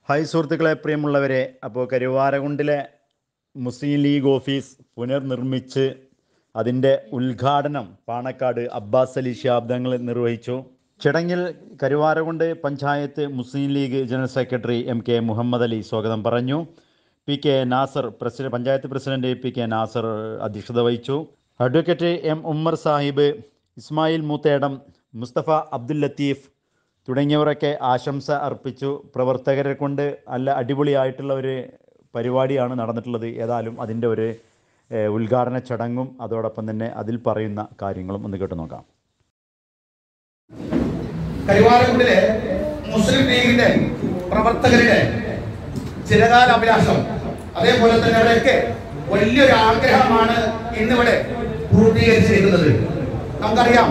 hi സുഹൃത്തുക്കളെ പ്രിയമുള്ളവരെ അപ്പോൾ കരുവാരകുണ്ടിലെ മുസ്ലിം ലീഗ് ഓഫീസ് പുനർനിർമ്മിച്ച് അതിൻ്റെ ഉദ്ഘാടനം പാണക്കാട് അബ്ബാസ് അലി ശാബ്ദങ്ങൾ നിർവഹിച്ചു ചടങ്ങിൽ Karuvarakundu panchayat Muslim League general secretary M K Muhammad Ali സ്വാഗതം പറഞ്ഞു P K Nasar president panchayat president P K Nasar അധ്യക്ഷത വഹിച്ചു അഡ്വക്കേറ്റ് എം ഉമ്മർ സാഹിബ് ഇസ്മായിൽ മൂത്തേടം മുസ്തഫ അബ്ദുൽ ലത്തീഫ് തുടങ്ങിയവരൊക്കെ ആശംസ അർപ്പിച്ചു പ്രവർത്തകരെ കൊണ്ട് നല്ല അടിപൊളിയായിട്ടുള്ള ഒരു പരിപാടിയാണ് നടന്നിട്ടുള്ളത് ഏതായാലും അതിൻ്റെ ഒരു ഏഹ്, ഉദ്ഘാടന ചടങ്ങും അതോടൊപ്പം തന്നെ അതിൽ പറയുന്ന കാര്യങ്ങളും ഒന്ന് കേട്ട് നോക്കാം കരുവാരക്കുണ്ടിലെ മുസ്ലിം ലീഗിന്റെ പ്രവർത്തകരുടെ ചിരകാല അഭിലാഷം അതേപോലെ തന്നെ അവിടെയൊക്കെ വലിയൊരു ആഗ്രഹമാണ് ഇന്നിവിടെ പൂർത്തീകരിച്ചിരിക്കുന്നത് നമുക്കറിയാം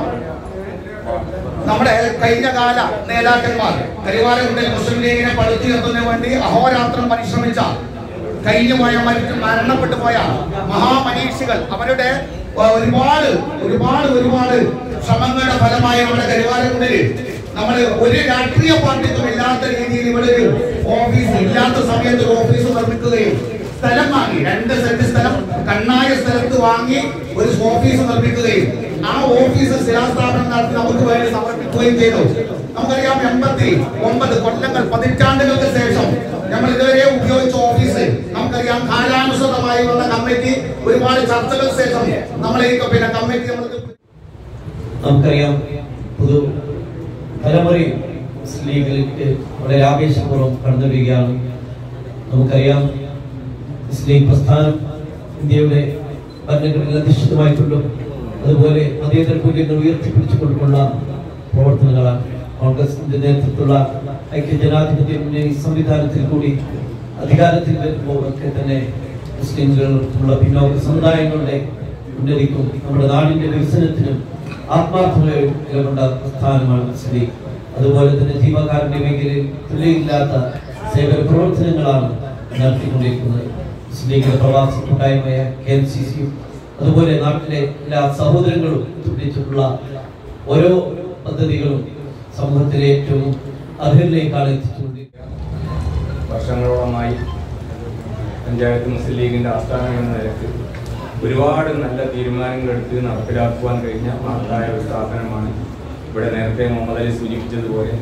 നമ്മുടെ കഴിഞ്ഞ കാല നേതാക്കന്മാർ കരിവാരക്കുണ്ടിൽ മുസ്ലിം ലീഗിനെ പടുത്തുയർത്തുന്നതിന് വേണ്ടി അഹോരാത്രം പരിശ്രമിച്ച കഴിഞ്ഞു പോയ മരിച്ചു മരണപ്പെട്ടു പോയ മഹാമനീഷികൾ അവരുടെ ആ, ഒരുപാട് ഒരുപാട് ഒരുപാട് ശ്രമങ്ങളുടെ ഫലമായി നമ്മുടെ കരുവാരക്കുണ്ടിൽ നമ്മൾ ഒരു രാഷ്ട്രീയ പാർട്ടിക്കും ഇല്ലാത്ത രീതിയിൽ ഇവിടെ ഒരു ഓഫീസ് ഇല്ലാത്ത സമയത്ത് ഒരു ഓഫീസ് നിർമ്മിക്കുകയും സ്ഥലം വാങ്ങി രണ്ട് സെന്റ് സ്ഥലം കണ്ണായ സ്ഥലത്ത് വാങ്ങി ഒരു ഓഫീസ് നിർമ്മിക്കുകയും ആ ഓഫീസ് ശിലാസ്ഥാപനം നടത്തി നമുക്ക് വേണ്ടി സമർപ്പിക്കുകയും ചെയ്തു നമുക്കറിയാം എൺപത്തി ഒമ്പത് കൊല്ലങ്ങൾ പതിറ്റാണ്ടുകൾക്ക് ശേഷം നമ്മൾ ഇതുവരെ ഉപയോഗിച്ച ഓഫീസ് നമുക്കറിയാം കാലാനുസൃതമായി വന്ന കമ്മിറ്റി ഒരുപാട് ചർച്ചകൾക്ക് ശേഷം നമ്മൾ ഈ പിന്നെ കമ്മിറ്റി നമ്മൾക്ക് നമുക്കറിയാം പുതു തലമുറയും മുസ്ലിം ലീഗിലേക്ക് വളരെ ആവേശപൂർവ്വം കടന്നു വരികയാണ് നമുക്കറിയാം മുസ്ലിം പ്രസ്ഥാനം ഇന്ത്യയുടെ ഭരണഘടന അധിഷ്ഠിതമായിട്ടുണ്ടും അതുപോലെ മതേതര മൂല്യങ്ങൾ ഉയർത്തിപ്പിടിച്ചുകൊണ്ടുള്ള പ്രവർത്തനങ്ങളാണ് കോൺഗ്രസിന്റെ നേതൃത്വത്തിലുള്ള ഐക്യ ജനാധിപത്യ മുന്നണി സംവിധാനത്തിൽ കൂടി അധികാരത്തിൽ വരുമ്പോൾ ഒക്കെ തന്നെ മുസ്ലിംകളുള്ള പിന്നോക്ക സമുദായങ്ങളുടെ ഉന്നതിക്കും നമ്മുടെ നാടിന്റെ വികസനത്തിനും ആത്മാർത്ഥമായ നിലകൊണ്ട പ്രസ്ഥാനമാണ് മുസ്ലിം ലീഗ് അതുപോലെ തന്നെ ജീവകാരുണ്യ മേഖലയിൽ തുല്യയില്ലാത്ത സേവന പ്രവർത്തനങ്ങളാണ് നടത്തിക്കൊണ്ടിരിക്കുന്നത് മുസ്ലിം ലീഗിന്റെ പ്രവാസി കൂട്ടായ്മയ കെ എം സി സിയും അതുപോലെ നാട്ടിലെ എല്ലാ സഹോദരങ്ങളും തുല്യച്ചിട്ടുള്ള ഓരോ പദ്ധതികളും സമൂഹത്തിലെ ഏറ്റവും അർഹരിലേക്കാണ് എത്തിച്ചുകൊണ്ടിരിക്കുന്നത് വർഷങ്ങളോളമായി പഞ്ചായത്ത് മുസ്ലിം ലീഗിന്റെ ആസ്ഥാനം എന്ന നിലക്ക് ഒരുപാട് നല്ല തീരുമാനങ്ങൾ എടുത്ത് നടപ്പിലാക്കുവാൻ കഴിഞ്ഞ മഹത്തായ ഒരു സ്ഥാപനമാണ് ഇവിടെ നേരത്തെ മുഹമ്മദ് അലി സൂചിപ്പിച്ചതുപോലെ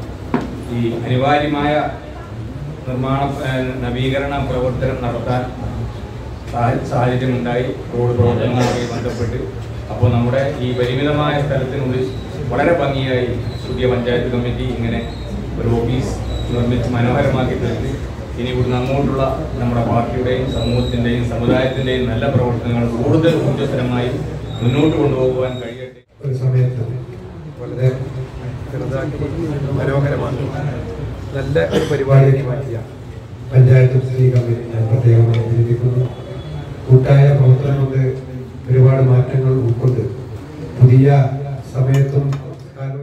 ഈ അനിവാര്യമായ നിർമ്മാണ ഏഹ്, നവീകരണ പ്രവർത്തനം നടത്താൻ സാഹ- സാഹചര്യമുണ്ടായി റോഡ് പ്രവർത്തനങ്ങളുമായി ബന്ധപ്പെട്ട് അപ്പോൾ നമ്മുടെ ഈ പരിമിതമായ സ്ഥലത്തിനുള്ളിൽ വളരെ ഭംഗിയായി പുതിയ പഞ്ചായത്ത് കമ്മിറ്റി ഇങ്ങനെ ഒരു ഓഫീസ് നിർമ്മിച്ച് മനോഹരമാക്കി തീർത്ത് ഇനി ഇവിടുന്ന് അങ്ങോട്ടുള്ള നമ്മുടെ പാർട്ടിയുടെയും സമൂഹത്തിൻ്റെയും സമുദായത്തിൻ്റെയും നല്ല പ്രവർത്തനങ്ങൾ കൂടുതൽ ഊർജ്ജസ്വലമായി മുന്നോട്ട് കൊണ്ടുപോകുവാൻ കഴിയട്ടെ ഒരു സമയത്ത് വളരെ ചെറുതാക്കി മനോഹരമാണ് നല്ല ഒരു പരിപാടിയാക്കി മാറ്റിയ പഞ്ചായത്ത് മുസ്ലിം കമ്മിറ്റി ഞാൻ പ്രത്യേകമായി അഭിനന്ദിക്കുന്നു കൂട്ടായ പ്രവർത്തനം കൊണ്ട് ഒരുപാട് മാറ്റങ്ങൾ ഉൾക്കൊണ്ട് പുതിയ സമയത്തും കാലവും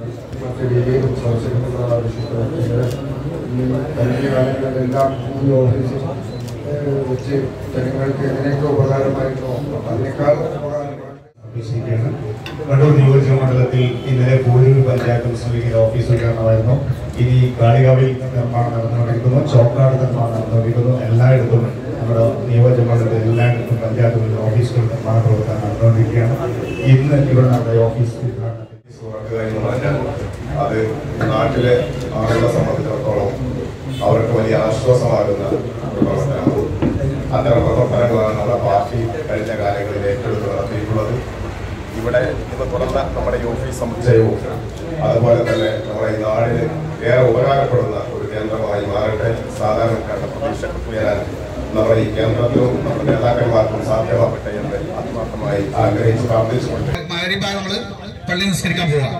എല്ലാം ഈ ഓഫീസിൽ വെച്ച് ജനങ്ങൾക്ക് എങ്ങനെയൊക്കെ ഉപകാരമായിട്ടോ അതിനേക്കാൾ ഉപകാരമായി ആഘോഷിക്കുകയാണ് കണ്ണൂർ നിയോജക മണ്ഡലത്തിൽ ഇന്നലെ പൂരൂർ പഞ്ചായത്ത് മുസ്ലിം ലീഗിന്റെ ഓഫീസ് ഉദ്ഘാടനമായിരുന്നു ഇനി കാളികാവിൽ നിർമ്മാണം നടന്നുകൊണ്ടിരിക്കുന്നു ചോക്കാട് നിർമ്മാണം നടന്നുകൊണ്ടിരിക്കുന്നു എല്ലായിടത്തും നമ്മുടെ നിയോജക മണ്ഡലത്തിൽ എല്ലായിടത്തും പഞ്ചായത്ത് ഓഫീസുകൾ നിർമ്മാണ പ്രവർത്തനം നടന്നുകൊണ്ടിരിക്കുകയാണ് ഇന്ന് ഇവിടെ നടന്ന ഓഫീസ് ഉദ്ഘാടനത്തിൽ സുഹൃത്തുക്കൾ എന്ന് പറഞ്ഞാൽ അത് നാട്ടിലെ ആളുകളെ സംബന്ധിച്ചിടത്തോളം അവർക്ക് വലിയ ആശ്വാസമാകുന്ന ഒരു പ്രവർത്തനമാണ് അത്തരം പ്രവർത്തനങ്ങളാണ് നമ്മുടെ പാർട്ടി കഴിഞ്ഞ കാലങ്ങളിൽ ഏറ്റെടുത്ത് നടത്തിയിട്ടുള്ളത് ഇവിടെ ഇന്ന് തുറന്ന നമ്മുടെ ഈ ഓഫീസ് സമുച്ചയവും അതുപോലെ തന്നെ നമ്മുടെ ഈ നാടിന് ഏറെ ഉപകാരപ്പെടുന്ന ഒരു കേന്ദ്രമായി മാറട്ടെ സാധാരണക്കാരുടെ പ്രതീക്ഷ ഉയരാൻ നമ്മുടെ ഈ കേന്ദ്രത്തിലും നമ്മുടെ നേതാക്കന്മാർക്കും സാധ്യമാകട്ടെ എന്ന് ആത്മാർത്ഥമായി ആഗ്രഹിച്ച് പ്രാർത്ഥിച്ചുകൊണ്ട് നമ്മള് പള്ളി നിസ്കരിക്കാൻ പോവാം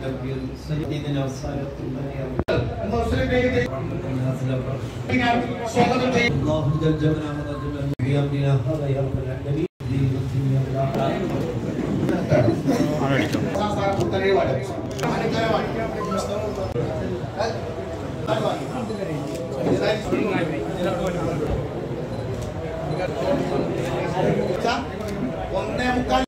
سيدنا وسائر മുസ്ലിം ലീഗിന്റെ ഞാൻ സ്വാഗതം ചെയ്യുന്നു الله جل جلاله ورجل بأمرنا هذا يا رب العالمين دين الدنيا والآخرة പുത്തനേവാട് അനുഗ്രഹമാണ് ഒന്നേ മുക്കാൽ